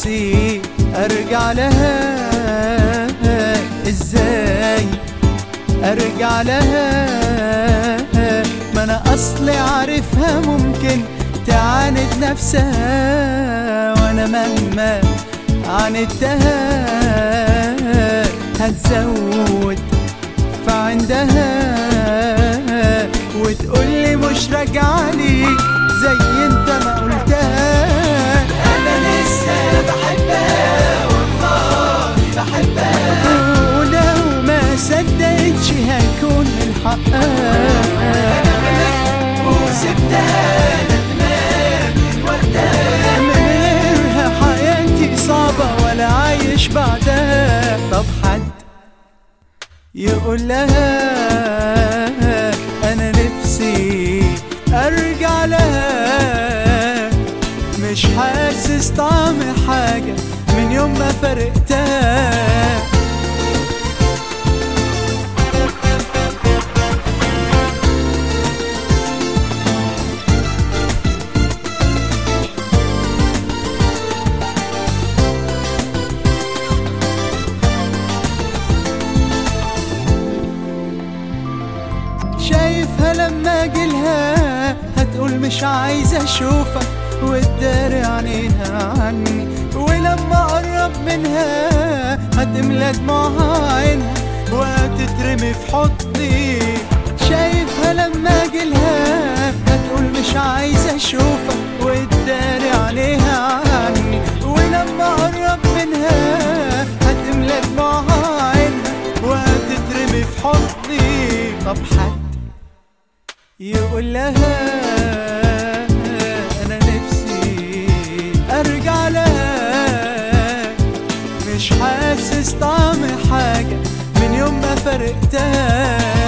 نفسي ارجع لها ازاي ارجع لها ما انا اصلي عارفها ممكن تعاند نفسها وانا مهما عاندتها هتزود فعندها وتقولي مش راجعة ليك زي انت ما قلتها انا لسه بحبها والله بحبها ولو ما صدقتش هيكون من حقها وسبتها ندمان من وقتها من غيرها حياتي صعبة ولا عايش بعدها طب حد يقول لها أنا نفسي أرجع لها مش حاسس طعم حاجة من يوم ما فرقتها شايفها لما اجيلها هتقول مش عايزة اشوفك وتداري عينيها عني ولما اقرب منها هتملى دموعها عينها وهتترمي في حضني شايفها لما اجيلها هتقول مش عايزة اشوفك وتداري عليها عني ولما اقرب منها هتملى دموعها عينها وهتترمي في حضني طب حد يقول لها انا نفسي ارجع لها مش حاسس طعم حاجة من يوم ما فرقتها